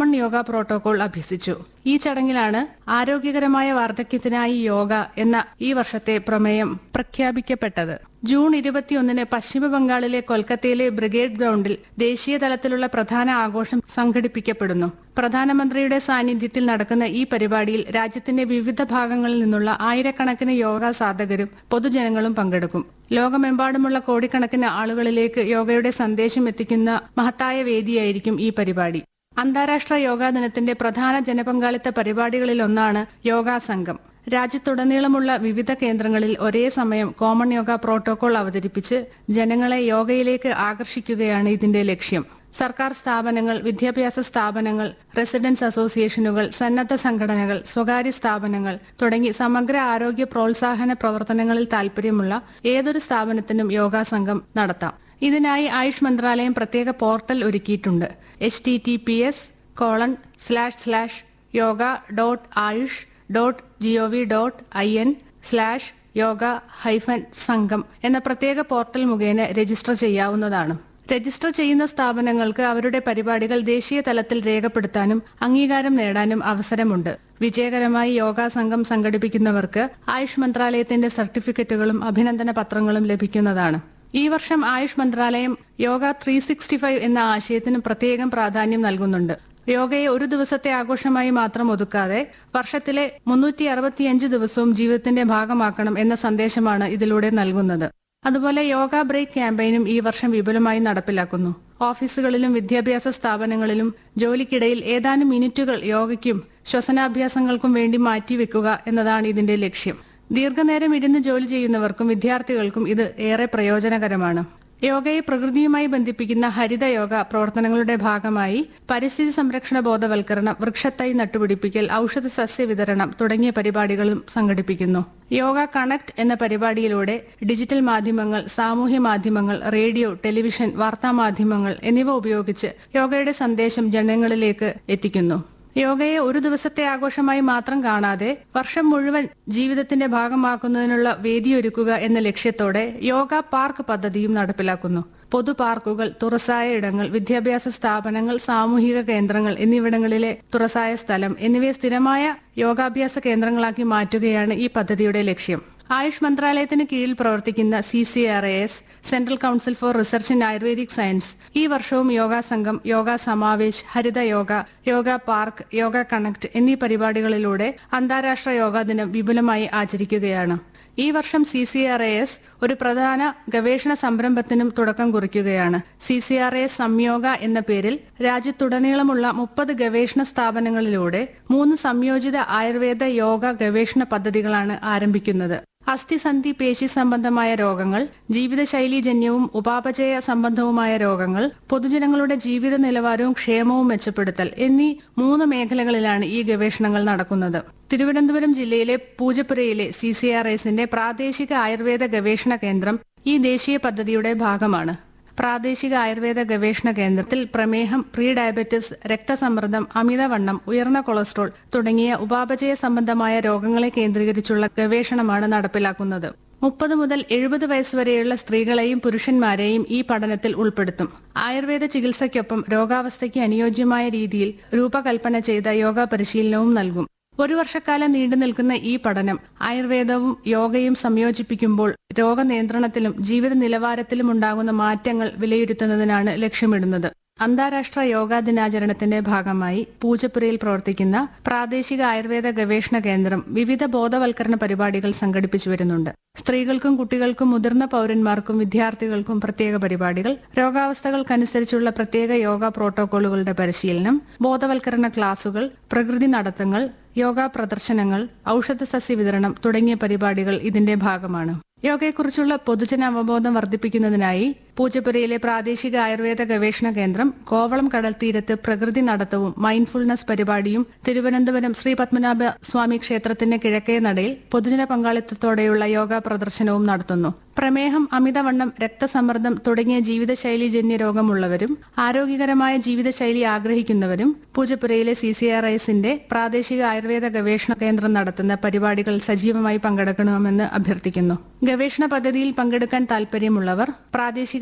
common yoga protocol അഭ്യസിച്ചു ഈ ചടങ്ങിലാണ് ആരോഗ്യകരമായ വാർദ്ധക്യത്തിനായി യോഗ എന്ന ഈ വർഷത്തെ പ്രമേയം പ്രഖ്യാപിക്കപ്പെട്ടത് ജൂൺ ഇരുപത്തിയൊന്നിന് പശ്ചിമ ബംഗാളിലെ കൊൽക്കത്തയിലെ ബ്രിഗേഡ് ഗ്രൗണ്ടിൽ ദേശീയ തലത്തിലുള്ള പ്രധാന ആഘോഷം സംഘടിപ്പിക്കപ്പെടുന്നു പ്രധാനമന്ത്രിയുടെ സാന്നിധ്യത്തിൽ നടക്കുന്ന ഈ പരിപാടിയിൽ രാജ്യത്തിന്റെ വിവിധ ഭാഗങ്ങളിൽ നിന്നുള്ള ആയിരക്കണക്കിന് യോഗ സാധകരും പൊതുജനങ്ങളും പങ്കെടുക്കും ലോകമെമ്പാടുമുള്ള കോടിക്കണക്കിന് ആളുകളിലേക്ക് യോഗയുടെ സന്ദേശം എത്തിക്കുന്ന മഹത്തായ വേദിയായിരിക്കും ഈ പരിപാടി അന്താരാഷ്ട്ര യോഗാ ദിനത്തിന്റെ പ്രധാന ജനപങ്കാളിത്ത പരിപാടികളിലൊന്നാണ് യോഗാ സംഘം രാജ്യത്തുടനീളമുള്ള വിവിധ കേന്ദ്രങ്ങളിൽ ഒരേ സമയം കോമൺ യോഗ പ്രോട്ടോകോൾ അവതരിപ്പിച്ച് ജനങ്ങളെ യോഗയിലേക്ക് ആകർഷിക്കുകയാണ് ഇതിന്റെ ലക്ഷ്യം സർക്കാർ സ്ഥാപനങ്ങൾ വിദ്യാഭ്യാസ സ്ഥാപനങ്ങൾ റെസിഡൻസ് അസോസിയേഷനുകൾ സന്നദ്ധ സംഘടനകൾ സ്വകാര്യ സ്ഥാപനങ്ങൾ തുടങ്ങി സമഗ്ര ആരോഗ്യ പ്രോത്സാഹന പ്രവർത്തനങ്ങളിൽ താൽപര്യമുള്ള ഏതൊരു സ്ഥാപനത്തിനും യോഗാ സംഘം നടത്താം ഇതിനായി ആയുഷ് മന്ത്രാലയം പ്രത്യേക പോർട്ടൽ ഒരുക്കിയിട്ടുണ്ട് H T T P S colon slash slash yoga dot Ayush dot G O V dot I N slash yoga hyphen Sangam എന്ന പ്രത്യേക പോർട്ടൽ മുഖേന രജിസ്റ്റർ ചെയ്യാവുന്നതാണ് രജിസ്റ്റർ ചെയ്യുന്ന സ്ഥാപനങ്ങൾക്ക് അവരുടെ പരിപാടികൾ ദേശീയ തലത്തിൽ രേഖപ്പെടുത്താനും അംഗീകാരം നേടാനും അവസരമുണ്ട് വിജയകരമായി യോഗാ സംഘം സംഘടിപ്പിക്കുന്നവർക്ക് ആയുഷ് മന്ത്രാലയത്തിന്റെ സർട്ടിഫിക്കറ്റുകളും അഭിനന്ദന പത്രങ്ങളും ലഭിക്കുന്നതാണ് ഈ വർഷം ആയുഷ് മന്ത്രാലയം യോഗ ത്രീ സിക്സ്റ്റി ഫൈവ് എന്ന ആശയത്തിന് പ്രത്യേകം പ്രാധാന്യം നൽകുന്നുണ്ട് യോഗയെ ഒരു ദിവസത്തെ ആഘോഷമായി മാത്രം ഒതുക്കാതെ വർഷത്തിലെ മുന്നൂറ്റി അറുപത്തിയഞ്ച് ദിവസവും ജീവിതത്തിന്റെ ഭാഗമാക്കണം എന്ന സന്ദേശമാണ് ഇതിലൂടെ നൽകുന്നത് അതുപോലെ യോഗ ബ്രേക്ക് ക്യാമ്പയിനും ഈ വർഷം വിപുലമായി നടപ്പിലാക്കുന്നു ഓഫീസുകളിലും വിദ്യാഭ്യാസ സ്ഥാപനങ്ങളിലും ജോലിക്കിടയിൽ ഏതാനും മിനിറ്റുകൾ യോഗയ്ക്കും ശ്വസനാഭ്യാസങ്ങൾക്കും വേണ്ടി മാറ്റിവെക്കുക എന്നതാണ് ഇതിന്റെ ലക്ഷ്യം ദീർഘനേരം ഇരുന്ന് ജോലി ചെയ്യുന്നവർക്കും വിദ്യാർത്ഥികൾക്കും ഇത് ഏറെ പ്രയോജനകരമാണ് യോഗയെ പ്രകൃതിയുമായി ബന്ധിപ്പിക്കുന്ന ഹരിത യോഗ പ്രവർത്തനങ്ങളുടെ ഭാഗമായി പരിസ്ഥിതി സംരക്ഷണ ബോധവൽക്കരണം വൃക്ഷത്തൈ നട്ടുപിടിപ്പിക്കൽ ഔഷധ സസ്യ വിതരണം തുടങ്ങിയ പരിപാടികളും സംഘടിപ്പിക്കുന്നു യോഗ കണക്ട് എന്ന പരിപാടിയിലൂടെ ഡിജിറ്റൽ മാധ്യമങ്ങൾ സാമൂഹ്യ മാധ്യമങ്ങൾ റേഡിയോ ടെലിവിഷൻ വാർത്താമാധ്യമങ്ങൾ എന്നിവ ഉപയോഗിച്ച് യോഗയുടെ സന്ദേശം ജനങ്ങളിലേക്ക് എത്തിക്കുന്നു യോഗയെ ഒരു ദിവസത്തെ ആഘോഷമായി മാത്രം കാണാതെ വർഷം മുഴുവൻ ജീവിതത്തിന്റെ ഭാഗമാക്കുന്നതിനുള്ള വേദിയൊരുക്കുക എന്ന ലക്ഷ്യത്തോടെ യോഗ പാർക്ക് പദ്ധതിയും നടപ്പിലാക്കുന്നു പൊതു പാർക്കുകൾ തുറസായ ഇടങ്ങൾ വിദ്യാഭ്യാസ സ്ഥാപനങ്ങൾ സാമൂഹിക കേന്ദ്രങ്ങൾ എന്നിവിടങ്ങളിലെ തുറസായ സ്ഥലം എന്നിവയെ സ്ഥിരമായ യോഗാഭ്യാസ കേന്ദ്രങ്ങളാക്കി മാറ്റുകയാണ് ഈ പദ്ധതിയുടെ ലക്ഷ്യം ആയുഷ് മന്ത്രാലയത്തിന് കീഴിൽ പ്രവർത്തിക്കുന്ന C C R A S central council for research in ayurvedic science ഈ വർഷവും യോഗാ സംഘം യോഗ സമാവേശ് ഹരിത യോഗ യോഗ പാർക്ക് യോഗ കണക്ട് എന്നീ പരിപാടികളിലൂടെ അന്താരാഷ്ട്ര യോഗാ ദിനം വിപുലമായി ആചരിക്കുകയാണ് ഈ വർഷം C C R A S ഒരു പ്രധാന ഗവേഷണ സംരംഭത്തിനും തുടക്കം കുറിക്കുകയാണ് C C R A Samyoga എന്ന പേരിൽ രാജ്യത്തുടനീളമുള്ള മുപ്പത് ഗവേഷണ സ്ഥാപനങ്ങളിലൂടെ മൂന്ന് സംയോജിത ആയുർവേദ യോഗ ഗവേഷണ പദ്ധതികളാണ് ആരംഭിക്കുന്നത് അസ്ഥിസന്ധി പേശി സംബന്ധമായ രോഗങ്ങൾ ജീവിതശൈലീജന്യവും ഉപാപചയ സംബന്ധവുമായ രോഗങ്ങൾ പൊതുജനങ്ങളുടെ ജീവിത നിലവാരവും ക്ഷേമവും മെച്ചപ്പെടുത്തൽ എന്നീ മൂന്ന് മേഖലകളിലാണ് ഈ ഗവേഷണങ്ങൾ നടക്കുന്നത് തിരുവനന്തപുരം ജില്ലയിലെ പൂജപ്പുരയിലെ സി സി ആർ എസിന്റെ പ്രാദേശിക ആയുർവേദ ഗവേഷണ കേന്ദ്രം ഈ ദേശീയ പദ്ധതിയുടെ ഭാഗമാണ് പ്രാദേശിക ആയുർവേദ ഗവേഷണ കേന്ദ്രത്തിൽ പ്രമേഹം പ്രീ ഡയബറ്റിസ് രക്തസമ്മർദ്ദം അമിതവണ്ണം ഉയർന്ന കൊളസ്ട്രോൾ തുടങ്ങിയ ഉപാപചയ സംബന്ധമായ രോഗങ്ങളെ കേന്ദ്രീകരിച്ചുള്ള ഗവേഷണമാണ് നടപ്പിലാക്കുന്നത് മുപ്പത് മുതൽ എഴുപത് വയസ്സുവരെയുള്ള സ്ത്രീകളെയും പുരുഷന്മാരെയും ഈ പഠനത്തിൽ ഉൾപ്പെടുത്തും ആയുർവേദ ചികിത്സയ്ക്കൊപ്പം രോഗാവസ്ഥയ്ക്ക് അനുയോജ്യമായ രീതിയിൽ രൂപകൽപ്പന ചെയ്ത യോഗ പരിശീലനവും നൽകും ഒരു വർഷക്കാലം നീണ്ടു നിൽക്കുന്ന ഈ പഠനം ആയുർവേദവും യോഗയും സംയോജിപ്പിക്കുമ്പോൾ രോഗനിയന്ത്രണത്തിലും ജീവിത നിലവാരത്തിലും ഉണ്ടാകുന്ന മാറ്റങ്ങൾ വിലയിരുത്തുന്നതിനാണ് ലക്ഷ്യമിടുന്നത് അന്താരാഷ്ട്ര യോഗാ ദിനാചരണത്തിന്റെ ഭാഗമായി പൂജപ്പുരയിൽ പ്രവർത്തിക്കുന്ന പ്രാദേശിക ആയുർവേദ ഗവേഷണ കേന്ദ്രം വിവിധ ബോധവൽക്കരണ പരിപാടികൾ സംഘടിപ്പിച്ചു വരുന്നുണ്ട് സ്ത്രീകൾക്കും കുട്ടികൾക്കും മുതിർന്ന പൗരന്മാർക്കും വിദ്യാർത്ഥികൾക്കും പ്രത്യേക പരിപാടികൾ രോഗാവസ്ഥകൾക്കനുസരിച്ചുള്ള പ്രത്യേക യോഗ പ്രോട്ടോകോളുകളുടെ പരിശീലനം ബോധവൽക്കരണ ക്ലാസുകൾ പ്രകൃതി നടത്തങ്ങൾ യോഗ പ്രദർശനങ്ങൾ ഔഷധ സസ്യ വിതരണം തുടങ്ങിയ പരിപാടികൾ ഇതിന്റെ ഭാഗമാണ് യോഗയെക്കുറിച്ചുള്ള പൊതുജന അവബോധം വർദ്ധിപ്പിക്കുന്നതിനായി പൂജപ്പുരയിലെ പ്രാദേശിക ആയുർവേദ ഗവേഷണ കേന്ദ്രം കോവളം കടൽ തീരത്ത് പ്രകൃതി നടത്തവും മൈൻഡ്ഫുൾനെസ് പരിപാടിയും തിരുവനന്തപുരം ശ്രീ പത്മനാഭ സ്വാമി ക്ഷേത്രത്തിന്റെ കിഴക്കേ നടയിൽ പൊതുജന പങ്കാളിത്തത്തോടെയുള്ള യോഗ പ്രദർശനവും നടത്തുന്നു പ്രമേഹം അമിതവണ്ണം രക്തസമ്മർദ്ദം തുടങ്ങിയ ജീവിതശൈലീജന്യ രോഗമുള്ളവരും ആരോഗ്യകരമായ ജീവിതശൈലി ആഗ്രഹിക്കുന്നവരും പൂജപ്പുരയിലെ സി സി ആർ ഐസിന്റെ പ്രാദേശിക ആയുർവേദ ഗവേഷണ കേന്ദ്രം നടത്തുന്ന പരിപാടികൾ സജീവമായി പങ്കെടുക്കണമെന്ന് അഭ്യർത്ഥിക്കുന്നു ഗവേഷണ പദ്ധതിയിൽ പങ്കെടുക്കാൻ താൽപര്യമുള്ളവർ പ്രാദേശിക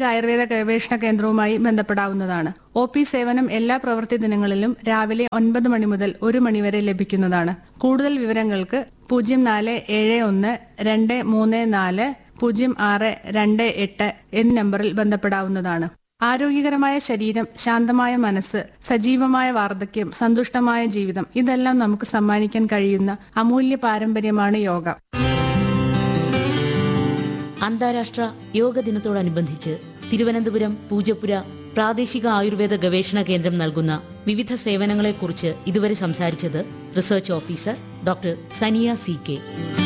ആയുർവേദ ഗവേഷണ കേന്ദ്രവുമായി ബന്ധപ്പെടാവുന്നതാണ് ഒ പി സേവനം എല്ലാ പ്രവൃത്തി ദിനങ്ങളിലും രാവിലെ ഒൻപത് മണി മുതൽ ഒരു മണിവരെ ലഭിക്കുന്നതാണ് കൂടുതൽ വിവരങ്ങൾക്ക് പൂജ്യം നാല് ഏഴ് ഒന്ന് രണ്ട് മൂന്ന് നാല് പൂജ്യം ആറ് രണ്ട് എട്ട് എന്നീ നമ്പറിൽ ബന്ധപ്പെടാവുന്നതാണ് ആരോഗ്യകരമായ ശരീരം ശാന്തമായ മനസ്സ് സജീവമായ വാർദ്ധക്യം സന്തുഷ്ടമായ ജീവിതം ഇതെല്ലാം നമുക്ക് സമ്മാനിക്കാൻ കഴിയുന്ന അമൂല്യ പാരമ്പര്യമാണ് യോഗ അന്താരാഷ്ട്ര യോഗ ദിനത്തോടനുബന്ധിച്ച് തിരുവനന്തപുരം പൂജപ്പുര പ്രാദേശിക ആയുർവേദ ഗവേഷണ കേന്ദ്രം നൽകുന്ന വിവിധ സേവനങ്ങളെക്കുറിച്ച് ഇതുവരെ സംസാരിച്ചത് research officer doctor Saniya C K